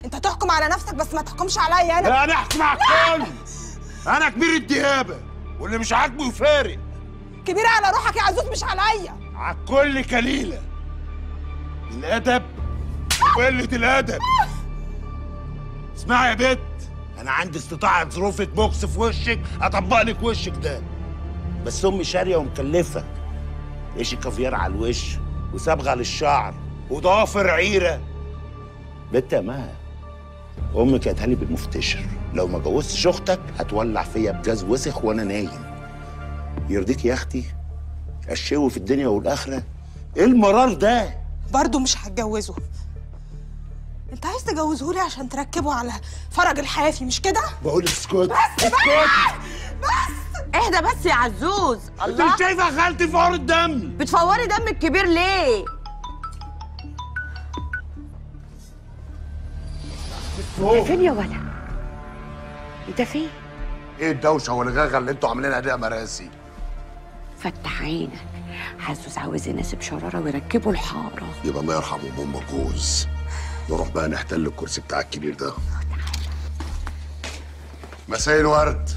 انت تحكم على نفسك بس ما تحكمش عليا انا لا انا احكم على الكل انا كبير الديابه واللي مش عاجبه يفارق كبيره على روحك يا عزوز مش عليا على الكل كليله الادب وقله الادب اسمعي يا بت انا عندي استطاعه ظروفة بوكس في وشك اطبق لك وشك ده بس امي شاريه ومكلفه ايش كافيار على الوش وصبغه للشعر وضوافر عيره بت يا مها امي كانت لي بالمفتشر لو ما جوزتش اختك هتولع فيا بجاز وسخ وانا نايم يرضيك يا اختي الشو في الدنيا والاخره ايه المرار ده برضه مش هتجوزه انت عايز تجوزه لي عشان تركبه على فرج الحافي مش كده بقول اسكت اسكت اهدى بس يا عزوز انت الله مش شايفه خالتي فور الدم بتفوري دم الكبير ليه فين يا ولا انت فين ايه الدوشه والغاغه اللي انتوا عاملينها دي يا مراسي فتح عينك حاسس عاوز يناسب شراره ويركبه الحاره يبقى ما يرحم ام جوز نروح بقى نحتل الكرسي بتاع الكبير ده مساء الورد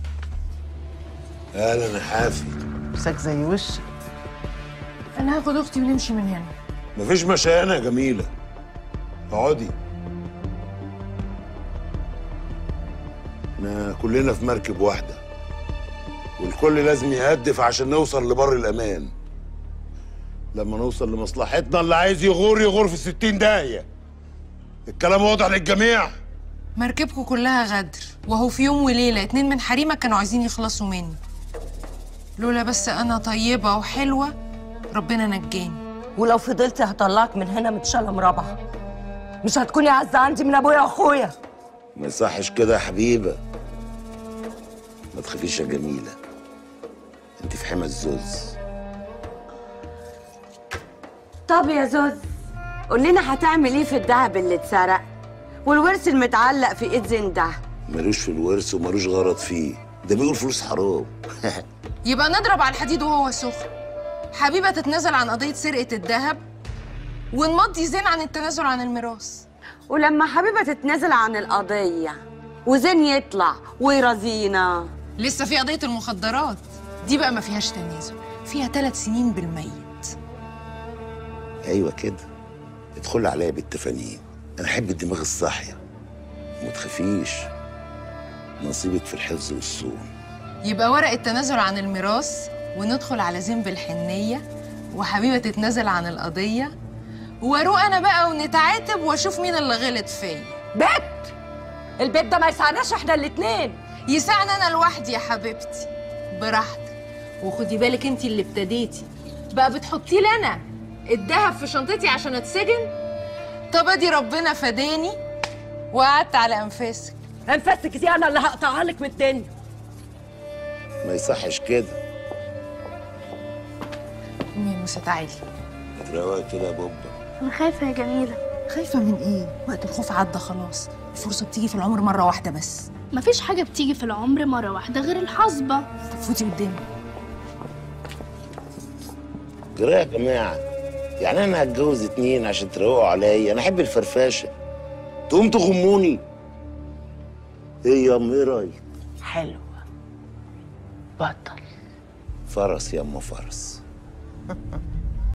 اهلا يا حافي وشك زي وشك انا هاخد اختي ونمشي من هنا مفيش مشيانه يا جميله اقعدي احنا كلنا في مركب واحده والكل لازم يهدف عشان نوصل لبر الامان لما نوصل لمصلحتنا اللي عايز يغور يغور في ستين داهيه الكلام واضح للجميع مركبكم كلها غدر وهو في يوم وليله اتنين من حريمك كانوا عايزين يخلصوا مني لولا بس انا طيبه وحلوه ربنا نجاني ولو فضلتي هطلعك من هنا متشالة مرابعة مش هتكوني عز عندي من ابويا واخويا ما يصحش كده يا حبيبه ما تخافيش يا جميله انت في حمى الزوز طب يا زوز قول لنا هتعمل ايه في الذهب اللي اتسرق والورث المتعلق في ايد زين ده ملوش في الورث وملوش غرض فيه ده بيقول فلوس حرام يبقى نضرب على الحديد وهو سخن حبيبه تتنازل عن قضيه سرقه الذهب ونمضي زين عن التنازل عن الميراث ولما حبيبة تتنازل عن القضية وزين يطلع ويرازينا لسه في قضيه المخدرات دي بقى ما فيهاش تنازل فيها ثلاث سنين بالميت ايوه كده ادخل عليا بالتفانين انا احب الدماغ الصاحيه وما تخافيش نصيبك في الحفظ والصون يبقى ورق التنازل عن الميراث وندخل على زين بالحنية وحبيبة تتنازل عن القضية واروق انا بقى ونتعاتب واشوف مين اللي غلط فيا بيت البيت ده ما يسعناش احنا الاتنين يسعني انا لوحدي يا حبيبتي براحتك وخدي بالك انت اللي ابتديتي بقى بتحطي لي انا الذهب في شنطتي عشان اتسجن طب ادي ربنا فداني وقعدت على انفاسك انفسك دي انا اللي هقطعها لك من الدنيا ما يصحش كده مين موسى تعالي هتروقي كده يا بوبا أنا خايفة يا جميلة خايفة من ايه؟ وقت الخوف عدى خلاص الفرصة بتيجي في العمر مرة واحدة بس مفيش حاجة بتيجي في العمر مرة واحدة غير الحصبة طب فوتي قدامي جرى يا جماعه يعني انا هتجوز اتنين عشان تروقوا عليا انا احب الفرفشه تقوم تغموني ايه يا ام ايه رايك حلوة بطل فرس يا ام فرس